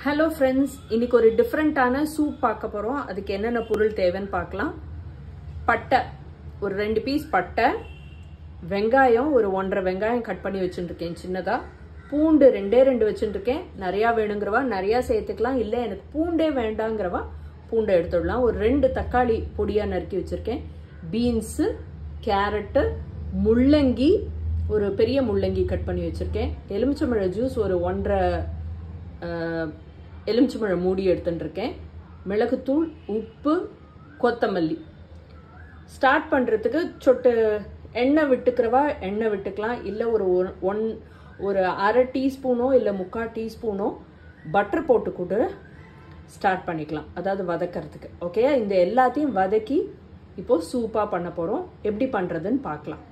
hello friends இன்னைக்கு ஒரு டிஃப்ரெண்ட்டான சூப் பார்க்க போகிறோம் அதுக்கு என்னென்ன பொருள் தேவைன்னு பார்க்கலாம் பட்டை ஒரு ரெண்டு பீஸ் பட்டை வெங்காயம் ஒரு ஒன்றரை வெங்காயம் கட் பண்ணி வச்சுட்டுருக்கேன் சின்னதாக பூண்டு ரெண்டே ரெண்டு வச்சுட்டுருக்கேன் நிறையா வேணுங்கிறவா நிறையா சேர்த்துக்கலாம் இல்லை எனக்கு பூண்டே வேண்டாங்கிறவா பூண்டை எடுத்துடலாம் ஒரு ரெண்டு தக்காளி பொடியாக நறுக்கி வச்சுருக்கேன் பீன்ஸு கேரட்டு முள்ளங்கி ஒரு பெரிய முள்ளங்கி கட் பண்ணி வச்சுருக்கேன் எலுமிச்சம்பழ ஜூஸ் ஒரு ஒன்றரை அஹ், எலுமிச்சம்பழம் மூடி எடுத்துட்டு இருக்கேன் மிளகுத்தூள் உப்பு கொத்தமல்லி ஸ்டார்ட் பண்ணுறதுக்கு சொட்டு எண்ணெய் விட்டுக்கிறவா எண்ணெய் விட்டுக்கலாம் இல்லை ஒரு ஒரு- ஒன் ஒரு அரை டீஸ்பூனோ இல்லை முக்கால் டீஸ்பூனோ பட்டர் போட்டு கூட ஸ்டார்ட் பண்ணிக்கலாம் அதாவது வதக்கிறதுக்கு ஓகே இந்த எல்லாத்தையும் வதக்கி இப்போ சூப்பாக பண்ண போகிறோம் எப்படி பண்ணுறதுன்னு பார்க்கலாம்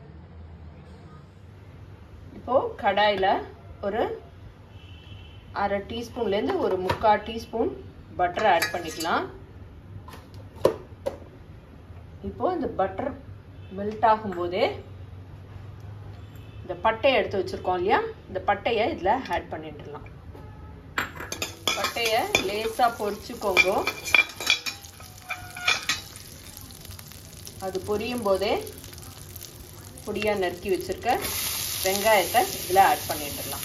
இப்போ கடாயில் ஒரு அரை டீஸ்பூன்லேருந்து ஒரு முக்கால் டீஸ்பூன் பட்டர் ஆட் பண்ணிக்கலாம் இப்போ இந்த பட்டர் மெல்ட் ஆகும்போதே இந்த பட்டையை எடுத்து வச்சிருக்கோம் இல்லையா இந்த பட்டையை இதில் ஆட் பண்ணிட்டுலாம் பட்டையை லேசாக பொரிச்சுக்கோங்க அது பொரியும் போதே பொடியாக நறுக்கி வச்சிருக்க வெங்காயத்தை இதில் ஆட் பண்ணிட்டுலாம்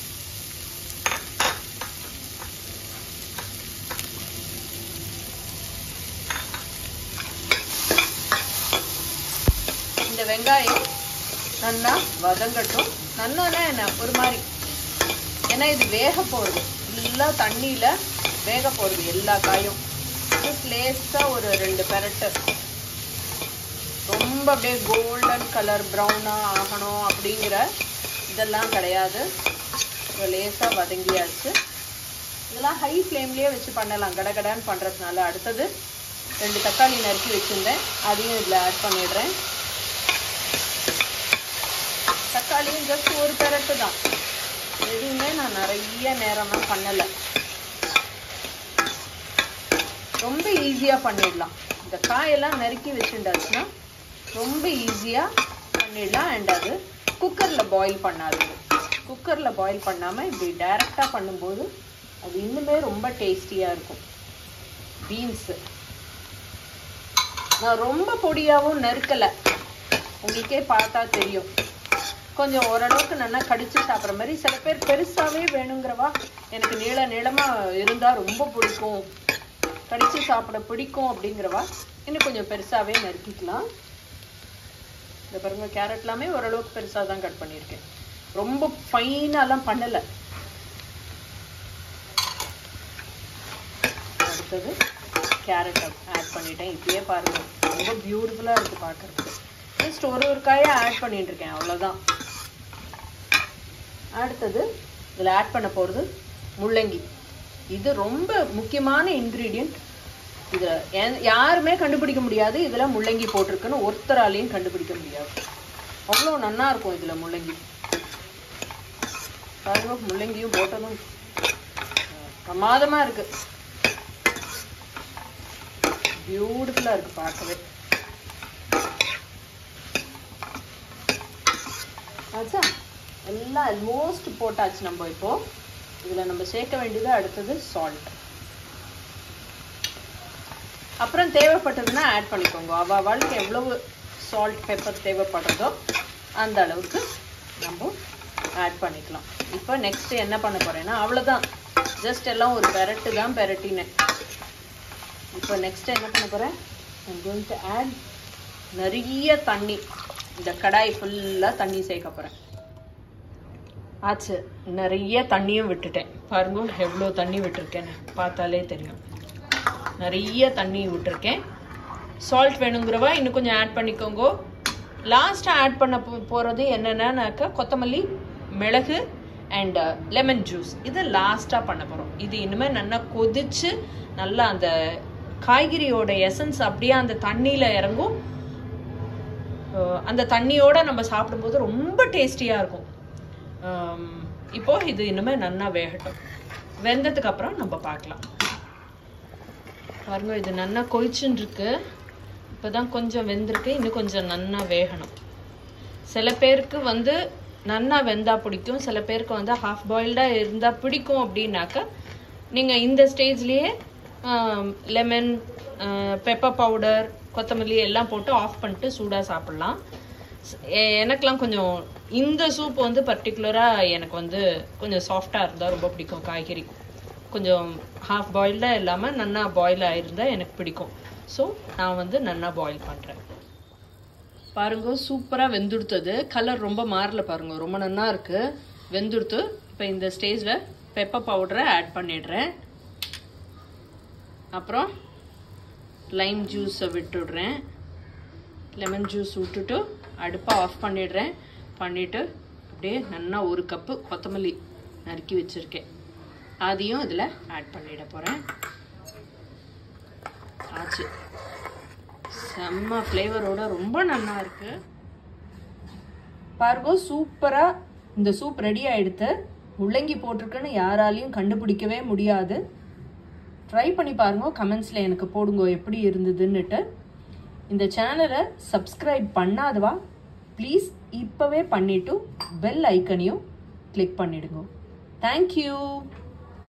இந்த வெங்காயம் நல்லா வதங்கட்டும் நன்னானா என்ன ஒரு மாதிரி ஏன்னா இது வேக போகிறது எல்லாம் தண்ணியில் வேக போகிறது எல்லா காயும் ஜஸ்ட் லேஸாக ஒரு ரெண்டு பெரட்டு ரொம்ப அப்படியே கோல்டன் கலர் ப்ரௌனாக ஆகணும் அப்படிங்கிற இதெல்லாம் கிடையாது லேசாக வதங்கியாச்சு இதெல்லாம் ஹை ஃப்ளேம்லேயே வச்சு பண்ணலாம் கடகடான்னு பண்ணுறதுனால அடுத்தது ரெண்டு தக்காளி நறுக்கி வச்சுருந்தேன் அதையும் இதில் ஆட் பண்ணிடுறேன் தக்காளியும் ஜஸ்ட் ஒரு பெரட்டு தான் எதுவுமே நான் நிறைய நேரம்லாம் பண்ணலை ரொம்ப ஈஸியாக பண்ணிடலாம் இந்த காயெல்லாம் நறுக்கி வச்சுட்டாச்சுன்னா ரொம்ப ஈஸியாக பண்ணிடலாம் அண்ட் அது குக்கரில் பாயில் பண்ணாது குக்கரில் பாயில் பண்ணாமல் இப்படி டைரெக்டாக பண்ணும்போது அது இன்னுமே ரொம்ப டேஸ்டியாக இருக்கும் பீன்ஸு நான் ரொம்ப பொடியாகவும் நறுக்கலை உங்களுக்கே பார்த்தா தெரியும் கொஞ்சம் ஓரளவுக்கு நல்லா கடிச்சு சாப்பிட்ற மாதிரி சில பேர் பெருசாகவே வேணுங்கிறவா எனக்கு நீள நீளமாக இருந்தால் ரொம்ப பிடிக்கும் கடிச்சு சாப்பிட பிடிக்கும் அப்படிங்கிறவா இன்னும் கொஞ்சம் பெருசாகவே நறுக்கிக்கலாம் இந்த பாருங்க கேரட் எல்லாமே ஓரளவுக்கு பெருசாக தான் கட் பண்ணியிருக்கேன் ரொம்ப ஃபைனாலாம் பண்ணலை அடுத்தது கேரட் ஆட் பண்ணிட்டேன் இப்பயே பாருங்க ரொம்ப பியூட்டிஃபுல்லாக இருக்குது பார்க்கறதுக்கு ஜஸ்ட் ஒரு ஒரு காயை ஆட் பண்ணிட்டு இருக்கேன் அவ்வளோதான் அடுத்தது இதில் ஆட் பண்ண போகிறது முள்ளங்கி இது ரொம்ப முக்கியமான இன்க்ரீடியண்ட் இதில் யாருமே கண்டுபிடிக்க முடியாது இதில் முள்ளங்கி போட்டிருக்குன்னு ஒருத்தராலையும் கண்டுபிடிக்க முடியாது அவ்வளோ நன்னா இருக்கும் இதில் முள்ளங்கி பாருங்க முள்ளங்கியும் போட்டதும் பிரமாதமாக இருக்கு பியூட்டிஃபுல்லாக இருக்கு பார்க்கவே ஆச்சா எல்லாம் ஆல்மோஸ்ட் போட்டாச்சு நம்ம இப்போ இதில் நம்ம சேர்க்க வேண்டியது அடுத்தது சால்ட் அப்புறம் தேவைப்பட்டதுன்னா ஆட் பண்ணிக்கோங்க அவ வாழ்க்கை எவ்வளவு சால்ட் பெப்பர் தேவைப்படுறதோ அந்த அளவுக்கு நம்ம ஆட் பண்ணிக்கலாம் இப்போ நெக்ஸ்ட் என்ன பண்ண போறேன்னா அவ்வளோதான் ஜஸ்ட் எல்லாம் ஒரு பெரட்டு தான் பெரட்டினேன் இப்போ நெக்ஸ்ட் என்ன பண்ண போறேன் I'm going to add நிறைய தண்ணி இந்த கடாய் ஃபுல்லாக தண்ணி சேர்க்க போகிறேன் ஆச்சு நிறைய தண்ணியும் விட்டுட்டேன் பாருங்க எவ்வளோ தண்ணி விட்டுருக்கேன்னு பார்த்தாலே தெரியும் நிறைய தண்ணி விட்டுருக்கேன் சால்ட் வேணுங்கிறவா இன்னும் கொஞ்சம் ஆட் பண்ணிக்கோங்க லாஸ்ட்டாக ஆட் பண்ண போ போகிறது என்னென்னாக்கா கொத்தமல்லி மிளகு அண்ட் லெமன் ஜூஸ் இது லாஸ்ட்டாக பண்ண போகிறோம் இது இனிமேல் நல்லா கொதிச்சு நல்லா அந்த காய்கறியோட எசன்ஸ் அப்படியே அந்த தண்ணியில் இறங்கும் அஹ் அந்த தண்ணியோட நம்ம சாப்பிடும்போது ரொம்ப டேஸ்டியாக இருக்கும் ஆம், இப்போ இது இனிமே நல்லா வேகட்டும் வெந்ததுக்கு அப்புறம் நம்ம பார்க்கலாம் பாருங்க இது நல்லா கொதிச்சுன்னு இருக்கு இப்போதான் கொஞ்சம் வெந்திருக்கு இன்னும் கொஞ்சம் நல்லா வேகணும் சில பேருக்கு வந்து நன்னா வெந்தா பிடிக்கும் சில பேருக்கு வந்து ஹாஃப் பாயில்டாக இருந்தால் பிடிக்கும் அப்படின்னாக்க நீங்கள் இந்த ஸ்டேஜ்லேயே லெமன் பெப்பர் பவுடர் கொத்தமல்லி எல்லாம் போட்டு ஆஃப் பண்ணிட்டு சூடாக சாப்பிட்லாம் எ- எனக்கெல்லாம் கொஞ்சம் இந்த சூப் வந்து பர்டிகுலராக எனக்கு வந்து கொஞ்சம் சாஃப்டாக இருந்தால் ரொம்ப பிடிக்கும் காய்கறி கொஞ்சம் ஹாஃப் பாயில்டாக இல்லாமல் நன்னா பாயில் ஆயிருந்தால் எனக்கு பிடிக்கும் ஸோ நான் வந்து நன்னா பாயில் பண்ணுறேன் பாருங்க சூப்பராக வெந்துடுத்தது கலர் ரொம்ப மாறல பாருங்க ரொம்ப நன்னா இருக்கு வெந்துடுத்து இப்போ இந்த ஸ்டேஜில் பெப்பர் பவுடரை ஆட் பண்ணிடுறேன் அப்புறம் லைம் ஜூஸை விட்டுடுறேன் லெமன் ஜூஸ் விட்டுட்டு அடுப்பை ஆஃப் பண்ணிடுறேன் பண்ணிவிட்டு அப்படியே நல்லா ஒரு கப்பு கொத்தமல்லி நறுக்கி வச்சுருக்கேன் அதையும் இதில் ஆட் பண்ணிட போகிறேன் ஆச்சு செம்ம ஃப்ளேவரோட ரொம்ப நல்லா இருக்கு பாருங்க சூப்பரா இந்த சூப் ரெடி ஆயிடுத்து முள்ளங்கி போட்டிருக்குன்னு யாராலையும் கண்டுபிடிக்கவே முடியாது ட்ரை பண்ணி பாருங்க கமெண்ட்ஸ்ல எனக்கு போடுங்க எப்படி இருந்ததுன்னுட்டு இந்த சேனலை சப்ஸ்கிரைப் பண்ணாதவா ப்ளீஸ் இப்போவே பண்ணிட்டு பெல் ஐக்கனையும் கிளிக் பண்ணிடுங்க தேங்க்யூ